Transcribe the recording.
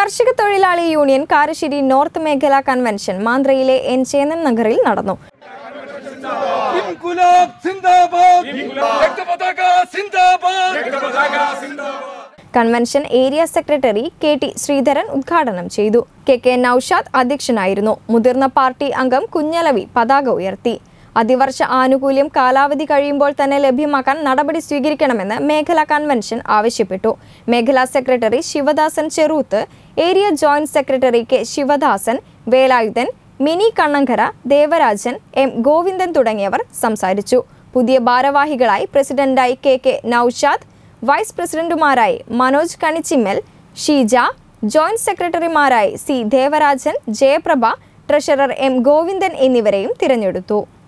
കർഷക തൊഴിലാളി union Karassery north മേഖലാ കൺവെൻഷൻ മാന്ത്രയിലെ എൻ ചേന്നൻ നഗറിൽ നടന്നു ഇൻകുലാബ് സിന്ദാബാദ് രക്തപതാക സിന്ദാബാദ് convention area secretary K T Sreedharan ഉദ്ഘാടനം ചെയ്തു കെ കെ നൌഷാദ് അധ്യക്ഷനായിരുന്നു മുതിർന്ന പാർട്ടി അംഗം കുഞ്ഞലവി പതാക ഉയർത്തി അതിവർഷ ആനുകൂല്യം കാലാവധി കഴിയുമ്പോൾ തന്നെ ലഭ്യമാക്കാൻ നടപടി സ്വീകരിക്കണമെന്ന് മേഖലാ കൺവെൻഷൻ ആവശ്യപ്പെട്ടു മേഖലാ secretary Sivadasan Cheruth area joint secretary K Sivadasan Velayudhan Mini Kannankara Devarajan M Govindan തുടങ്ങിയവർ സംസാരിച്ചു പുതിയ ഭാരവാഹികളായി പ്രസിഡന്റായി കെ കെ നൌഷാദ് വൈസ് പ്രസിഡന്റുമാരായി മനോജ് കണിച്ചിമ്മൽ ഷീജ ജോയിന്റ് സെക്രട്ടറിമാരായി C Devarajan Jayaprabha treasurer M Govindan എന്നിവരെയും തിരഞ്ഞെടുത്തു